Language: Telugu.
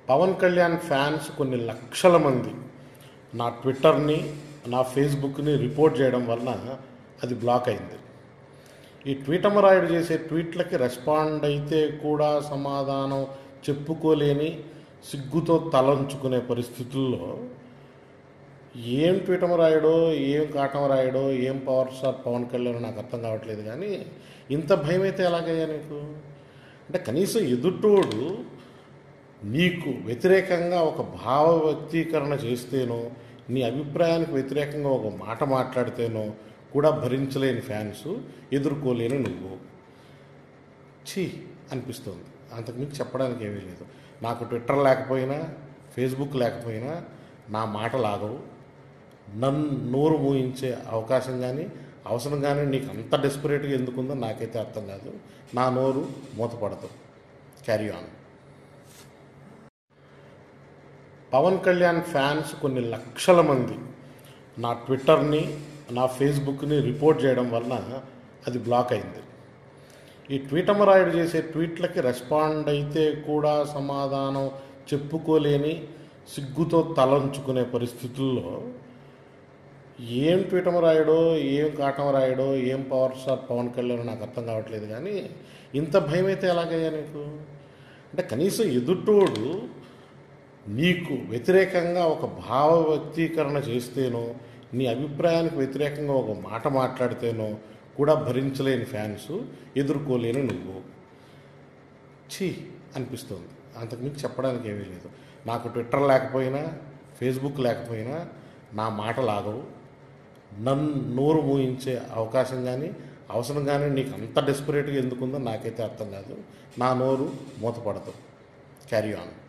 పవన్ కళ్యాణ్ ఫ్యాన్స్ కొన్ని లక్షల మంది నా ట్విట్టర్ని నా ఫేస్బుక్ని రిపోర్ట్ చేయడం వలన అది బ్లాక్ అయింది ఈ ట్వీటమరాయుడు చేసే ట్వీట్లకి రెస్పాండ్ అయితే కూడా సమాధానం చెప్పుకోలేని సిగ్గుతో తలంచుకునే పరిస్థితుల్లో ఏం ట్వీటమరాయుడో ఏం కాటమరాయుడో ఏం పవర్ స్టార్ పవన్ కళ్యాణ్ నాకు అర్థం కావట్లేదు కానీ ఇంత భయం అయితే ఎలాగయ్యా నీకు అంటే కనీసం ఎదుటోడు నీకు వ్యతిరేకంగా ఒక భావ వ్యక్తీకరణ చేస్తేనో నీ అభిప్రాయానికి వ్యతిరేకంగా ఒక మాట మాట్లాడితేనో కూడా భరించలేని ఫ్యాన్స్ ఎదుర్కోలేని నువ్వు ఛీ అనిపిస్తుంది అంతకుమించి చెప్పడానికి ఏమీ లేదు నాకు ట్విట్టర్ లేకపోయినా ఫేస్బుక్ లేకపోయినా నా మాట లాగవు నన్ను నోరు మూయించే అవకాశం కానీ అవసరం కానీ నీకు అంత డెస్పరేట్గా ఎందుకుందో నాకైతే అర్థం కాదు నా నోరు మూతపడదు carry on Pawan Kalyan fans కొన్ని లక్షల మంది నా ట్విట్టర్ని నా ఫేస్బుక్ని రిపోర్ట్ చేయడం వలన అది బ్లాక్ అయింది ఈ ట్వీటమరాయుడు చేసే ట్వీట్లకి రెస్పాండ్ అయితే కూడా సమాధానం చెప్పుకోలేని సిగ్గుతో తలంచుకునే పరిస్థితుల్లో ఏం ట్వీటమరాయుడో ఏం కాటమరాయుడో ఏం పవర్ స్టార్ పవన్ కళ్యాణ్ నాకు అర్థం కావట్లేదు కానీ ఇంత భయం అయితే ఎలాగయ్యా నీకు అంటే కనీసం ఎదుటోడు నీకు వ్యతిరేకంగా ఒక భావ వ్యక్తీకరణ చేస్తేనో నీ అభిప్రాయానికి వ్యతిరేకంగా ఒక మాట మాట్లాడితేనో కూడా భరించలేని ఫ్యాన్స్ ఎదుర్కోలేని నువ్వు ఛీ అనిపిస్తుంది అంతకుమించి చెప్పడానికి ఏమీ లేదు నాకు ట్విట్టర్ లేకపోయినా ఫేస్బుక్ లేకపోయినా నా మాట లాగవు నన్ను నోరు మూయించే అవకాశం కానీ అవసరం కానీ నీకు అంత డెస్పరేట్గా ఎందుకుందో నాకైతే అర్థం కాదు నా నోరు మూతపడదు క్యారీ ఆన్